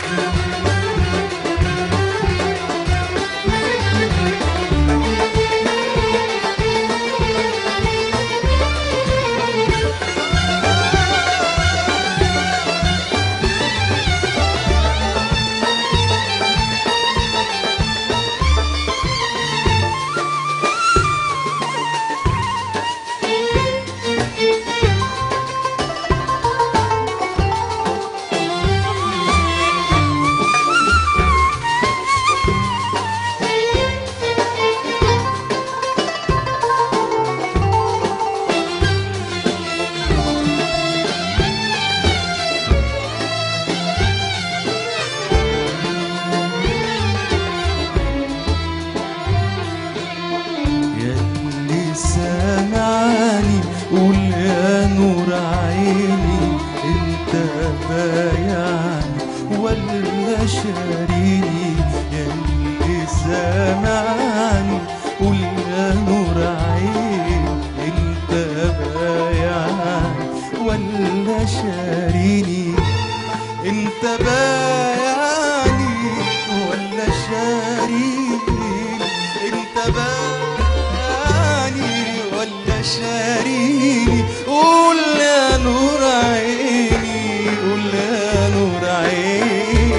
ياللي سامعني قول يا نور عيني انت بايعني ولا شاريني ياللي سامعني قول يا نور عيني انت بايعني ولا شاريني انت بايعني ولا شاريني انت بايعني ولا شاريني قول يا نور عيني قول يا نور عيني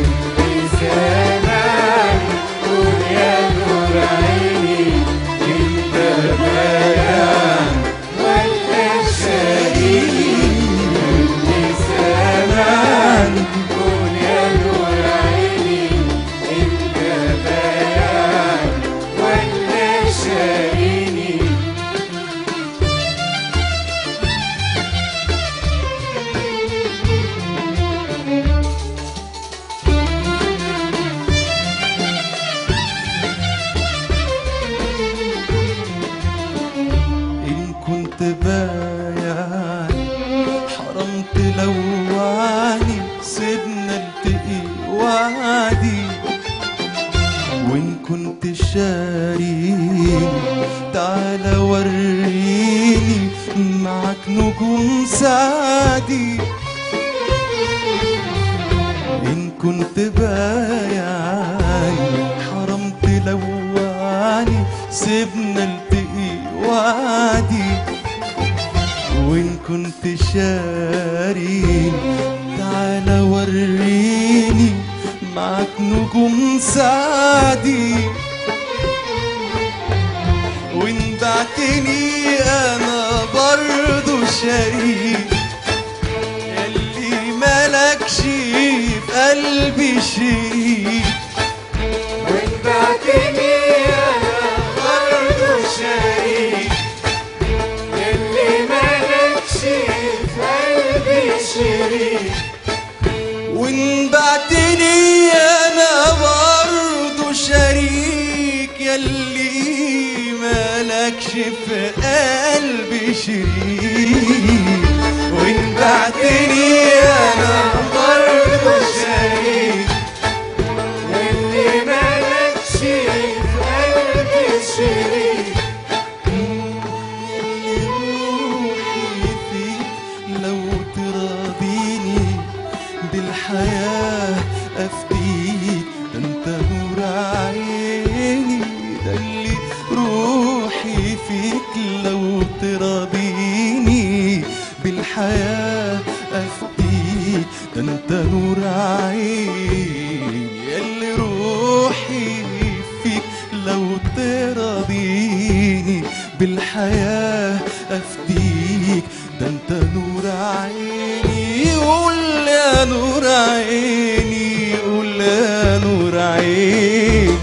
إن كنت بايعني حرمت لو وعدي سيبنا التقي وعدي وإن كنت شاريني تعالى وريني معك نجوم سعدي إن كنت بايعني حرمت لواني سيبنا التقي وعدي وإن كنت شاريني تعالى وريني معك نجوم سعدي وإن بعتني أنا برضو شريك ياللي ملكش في قلبي شريك وإن بعتني أنا برضو شريك اللي مالكش في قلبي شريك وإن بعتني أنا برضو شريك ياللي مالكش في قلبي شريك وإن بعتني أنا برضو شريك اللي مالكش في قلبي شريك روحي فيك لو تراضيني بالحياة أفديك ده انت نور عيني ده اللي روحي فيك لو تراضيني بالحياة أفديك ده انت نور عيني ياللي روحي فيك لو تراضيني بالحياة أفديك ده انت نور عيني قول يا نور عيني قول يا نور عيني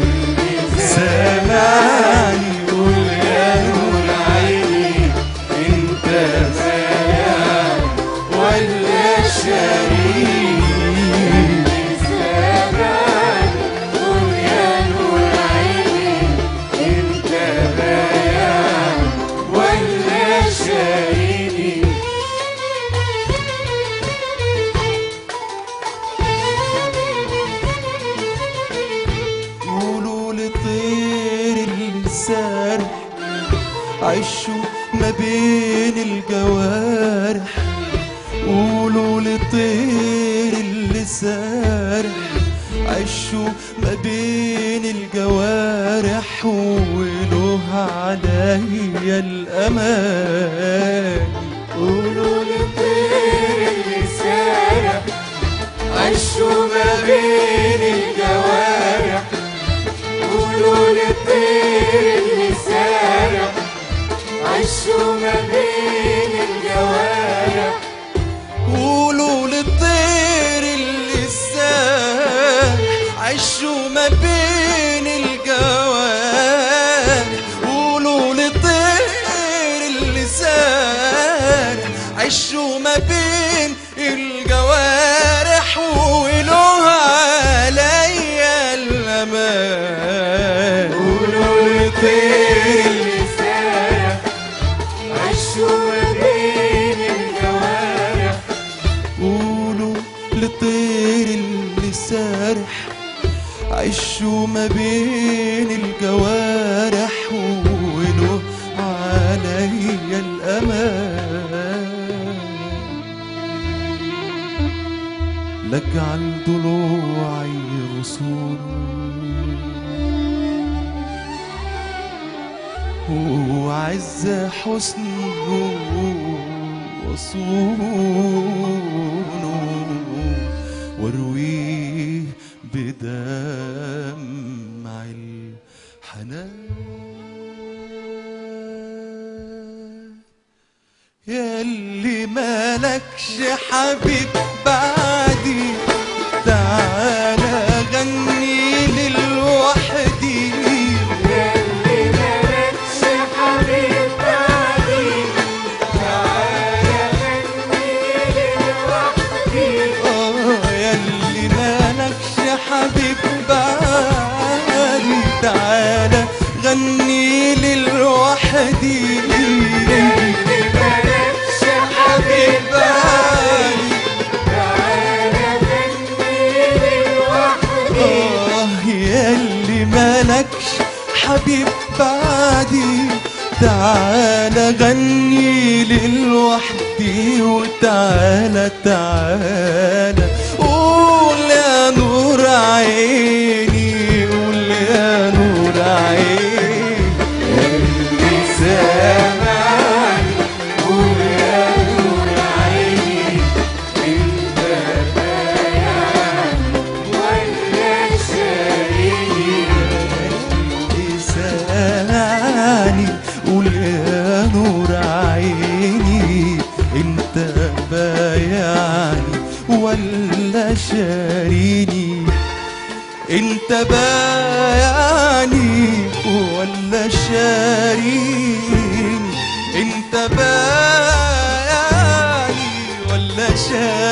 سامعني قول يا نور عيني انت زيان ولا شريك زمان قول يا نور عيني انت بيان ولا شاريني قولوا لطير السارح عشوا ما بين الجوارح قولوا لطير اللي سارح عشوا ما بين الجوارح وله عليا الأمان قولوا للطير اللي سارح عشوا ما بين الجوارح قولوا للطير اللي سارح عشوا ما بين الجوارح قولوا للطير اللي سارح عشوا ما بين الجوارح قولوا للطير اللي سارح عشوا ما بين الجوارح وله عليا الأمان قولوا للطير اللي سارح عشوا ما بين الجوارح قولوا للطير اللي سارح عشوا ما بين الجوارح وله عليا الأمان لجعل ضلوعي غصون وعز حسنه وصونه وارويه بدمع الحنان ياللي مالكش حبيب بعدي تعالى غني للوحدي اللي مالكش حبيب بعدي تعالى غني لوحدي آه ياللي مالكش حبيب بعدي تعالى غني للوحدي اللي مالكش حبيب بعدي تعالى غني لوحدي آه ياللي مالكش حبيب بعدي تعالى غني للوحدي وتعالى تعالى قول يا نور عيني قول يا نور عيني اللي سامعني قول يا نور عيني انت ولا شاريني لساني قول يا نور عيني انت بايعني ولا شاريني انت بايعني ولا شاريني انت بايعني ولا شاريني